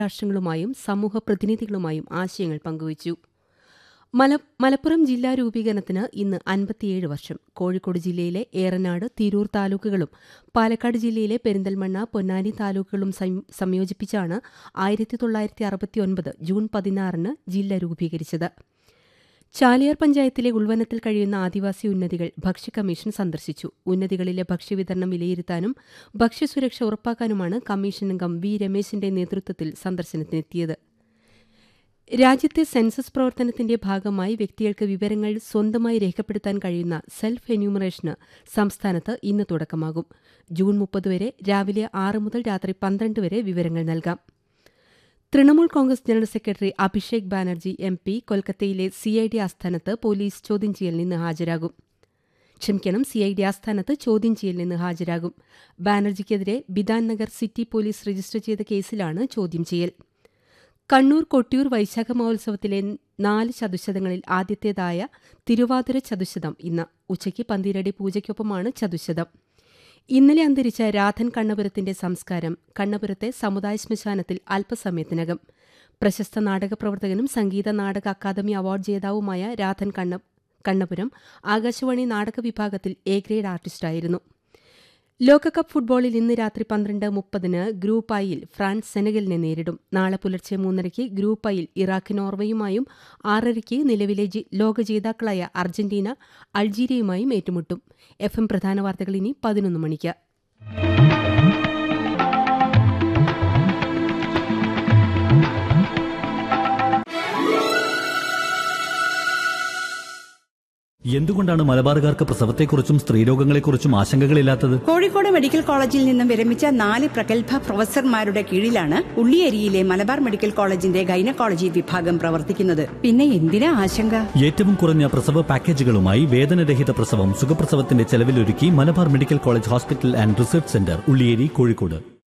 രാഷ്ട്രങ്ങളുമായും സമൂഹ പ്രതിനിധികളുമായും ആശയങ്ങൾ പങ്കുവച്ചു മല മലപ്പുറം ജില്ലാ രൂപീകരണത്തിന് ഇന്ന് അൻപത്തിയേഴ് വർഷം കോഴിക്കോട് ജില്ലയിലെ ഏറനാട് തിരൂർ താലൂക്കുകളും പാലക്കാട് ജില്ലയിലെ പെരിന്തൽമണ്ണ പൊന്നാനി താലൂക്കുകളും സം- സംയോജിപ്പിച്ചാണ് ആയിരത്തി തൊള്ളായിരത്തി അറുപത്തിയൊൻപത് ജൂൺ പതിനാറിന് ജില്ല രൂപീകരിച്ചത് ചാലിയാർ പഞ്ചായത്തിലെ ഉൾവനത്തിൽ കഴിയുന്ന ആദിവാസി ഉന്നതികൾ ഭക്ഷ്യ കമ്മീഷൻ സന്ദർശിച്ചു ഉന്നതികളിലെ ഭക്ഷ്യവിതരണം വിലയിരുത്താനും ഭക്ഷ്യസുരക്ഷ ഉറപ്പാക്കാനുമാണ് കമ്മീഷൻ അംഗം വി രമേശിന്റെ നേതൃത്വത്തിൽ സന്ദർശനത്തിനെത്തിയത് രാജ്യത്തെ സെൻസസ് പ്രവർത്തനത്തിന്റെ ഭാഗമായി വ്യക്തികൾക്ക് വിവരങ്ങൾ സ്വന്തമായി രേഖപ്പെടുത്താൻ കഴിയുന്ന സെൽഫ് എന്യൂമറേഷന് സംസ്ഥാനത്ത് ഇന്ന് തുടക്കമാകും ജൂൺ മുപ്പത് വരെ രാവിലെ ആറ് മുതൽ രാത്രി പന്ത്രണ്ട് വരെ വിവരങ്ങൾ നൽകാം Trinamool Congress general secretary Abhishek Banerjee M P കൊൽക്കത്തയിലെ സിഐഡി ആസ്ഥാനത്ത് പോലീസ് ചോദ്യം ചെയ്യലിന് ഇന്ന് ഹാജരാകും ക്ഷമിക്കണം സിഐഡി ആസ്ഥാനത്ത് ചോദ്യം ചെയ്യലിന് ഇന്ന് ഹാജരാകും ബാനർജിക്കെതിരെ Bidhan Nagar city police register ചെയ്ത കേസിലാണ് ചോദ്യം ചെയ്യൽ കണ്ണൂർ കൊട്ടിയൂർ വൈശാഖ മഹോത്സവത്തിലെ നാല് ചതുശതങ്ങളിൽ ആദ്യത്തേതായ തിരുവാതിര ചതുശതം ഇന്ന് ഉച്ചയ്ക്ക് പന്തിരടി പൂജയ്ക്കൊപ്പമാണ് ചതുശതം ഇന്നലെ അന്തരിച്ച രാധൻ കണ്ണപുരത്തിന്റെ സംസ്കാരം കണ്ണപുരത്തെ സമുദായ ശ്മശാനത്തിൽ അല്പസമയത്തിനകം പ്രശസ്ത നാടക പ്രവർത്തകനും സംഗീത നാടക അക്കാദമി അവാർഡ് ജേതാവുമായ രാധൻ കണ്ണ കണ്ണപുരം ആകാശവാണി നാടക വിഭാഗത്തിൽ എ ഗ്രേഡ് ആർട്ടിസ്റ്റായിരുന്നു ലോകകപ്പ് ഫുട്ബോളിൽ ഇന്ന് രാത്രി പന്ത്രണ്ട് മുപ്പതിന് ഗ്രൂപ്പ് ഐയിൽ ഫ്രാൻസ് സെനഗലിനെ നേരിടും നാളെ പുലർച്ചെ മൂന്നരയ്ക്ക് ഗ്രൂപ്പ് ഐയിൽ ഇറാഖ് നോർവേയുമായും ആറരയ്ക്ക് നിലവിലെ ജി- ലോക ജേതാക്കളായ അർജന്റീന അൾജീരിയയുമായും ഏറ്റുമുട്ടും എഫ് എം പ്രധാന വാർത്തകൾ ഇനി പതിനൊന്ന് മണിക്ക് എന്തുകൊണ്ടാണ് മലബാറുകാർക്ക് പ്രസവത്തെക്കുറിച്ചും സ്ത്രീരോഗങ്ങളെക്കുറിച്ചും ആശങ്കകളില്ലാത്തത് കോഴിക്കോട് മെഡിക്കൽ കോളേജിൽ നിന്നും വിരമിച്ച നാല് പ്രഗത്ഭ പ്രൊഫസർമാരുടെ കീഴിലാണ് ഉള്ളിയേരിയിലെ മലബാർ മെഡിക്കൽ കോളേജിന്റെ ഗൈനക്കോളജി വിഭാഗം പ്രവർത്തിക്കുന്നത് പിന്നെ എന്തിനാ ആശങ്ക ഏറ്റവും കുറഞ്ഞ പ്രസവ പാക്കേജുകളുമായി വേദനരഹിത പ്രസവം സുഖപ്രസവത്തിന്റെ ചെലവിലൊരുക്കി Malabar medical college hospital and research centre Ulliyeri Kozhikode